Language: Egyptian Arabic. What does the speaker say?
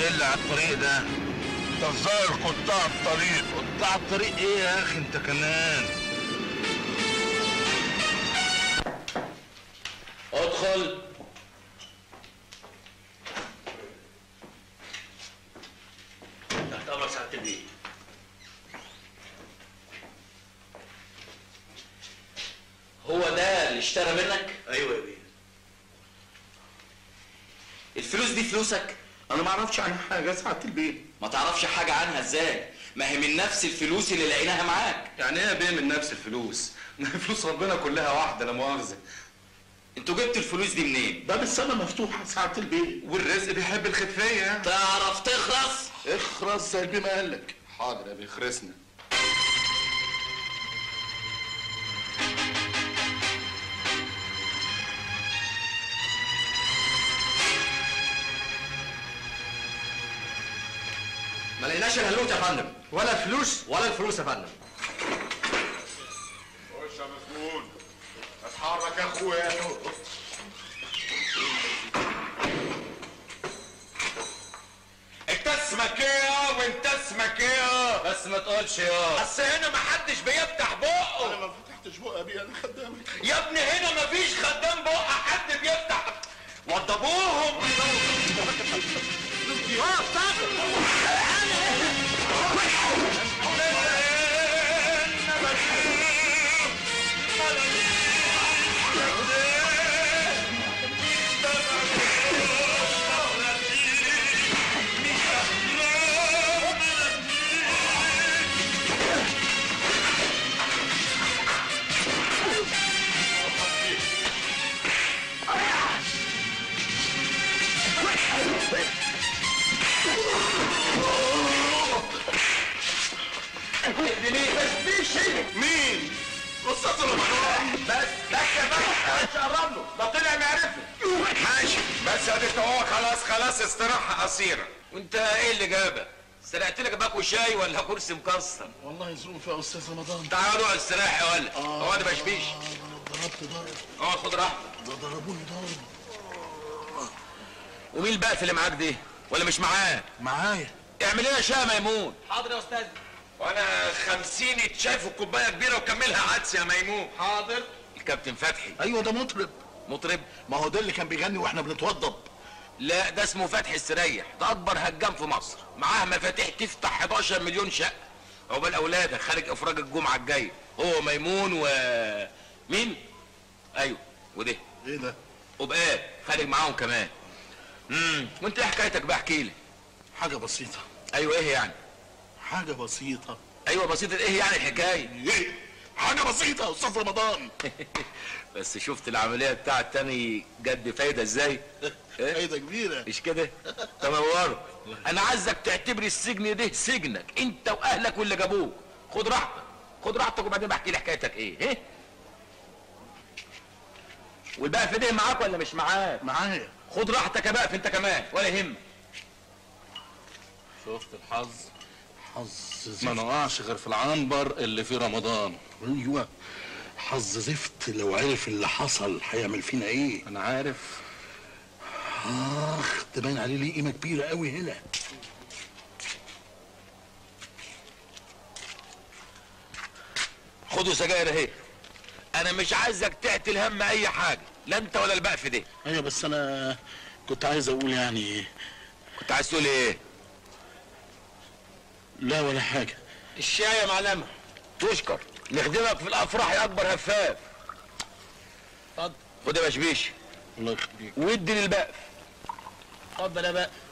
ايه اللي على الطريق ده انت الظاهر قطاع الطريق قطاع الطريق ايه يا اخي انت كمان ادخل تحت امرك سعاده البيه هو ده اللي اشترى منك؟ ايوه يا بيه الفلوس دي فلوسك؟ انا ما اعرفش عنها حاجه ساعه البيت ما تعرفش حاجة عنها ازاي؟ ما هي من نفس الفلوس اللي لقيناها معاك يعني ايه بيه من نفس الفلوس فلوس ربنا كلها واحده لا مؤاخذه انتوا جبتوا الفلوس دي منين؟ باب السما مفتوحه ساعه البيت والرزق بيحب الخفيه تعرف تخرس؟ اخرس زي ما قال لك حاضر يا بيه خرسنا ما لقيناش الهلوت يا فندم ولا فلوس ولا الفلوس يا فندم خش يا مسجون اتحرك يا اخويا انت اسمك ايه وانت اسمك ايه بس ما تقولش يا اصل هنا محدش بيفتح بقه انا ما فتحتش بقى بيه انا خدامك يا ابني هنا مفيش خدام بقى حد بيفتح وضبوهم مين استاذ رمضان بس بس يا باشا مش قرب له ده طلع معرفه ماشي بس اديك هو خلاص خلاص استراحه قصيره وانت ايه اللي جابك؟ سرقت لك باكو شاي ولا كرسي مكسر؟ والله ظروف يا استاذ رمضان تعالوا اقعد استراح يا ولد اقعد ما بشبيش ضربت ضرب اقعد خد راحتك ده ضربوني ضرب ومين البقف اللي معاك دي؟ ولا مش معاه؟ معايا اعمل ايه يا شاه ميمون؟ حاضر يا استاذ وانا خمسين اتشاف كوبايه كبيره وكملها عدس يا ميمون حاضر الكابتن فتحي ايوه ده مطرب مطرب ما هو ده اللي كان بيغني واحنا بنتوضب لا ده اسمه فتحي السريح ده اكبر هجام في مصر معاه مفاتيح تفتح 11 مليون شقه عقبال اولادك خارج افراج الجمعه الجايه هو ميمون و مين ايوه وده ايه ده وبقى خارج معاهم كمان امم وانت ايه حكايتك بقى احكي لي حاجه بسيطه ايوه ايه يعني حاجه بسيطه ايوه بسيطه ايه يعني الحكايه ايه حاجه بسيطه يا استاذ رمضان بس شفت العمليه بتاعت تاني جد فايده ازاي إيه؟ فايده كبيره مش كده تنوروا انا عايزك تعتبر السجن ده سجنك انت واهلك واللي جابوك خد راحتك خد راحتك وبعدين بحكي لي حكايتك ايه ايه والبقى في ده معاك ولا مش معاك معايا خد راحتك يا بقى انت كمان ولا يهمك شفت الحظ حظ ما زفت نقعش غير في العنبر اللي في رمضان ايوه حظ زفت لو عرف اللي حصل هيعمل فينا ايه انا عارف اخ تبين عليه ليه قيمه كبيره قوي هنا خدوا سجاير اهي انا مش عايزك تعتل هم اي حاجه لا انت ولا البقف ده ايوه بس انا كنت عايز اقول يعني كنت عايز تقول ايه لا ولا حاجه الشاي يا معلمه تشكر نخدمك في الافراح يا اكبر هفاف اتفضل خد يا بشبيش الله يخليك وادي للبقف اتفضل يا بقى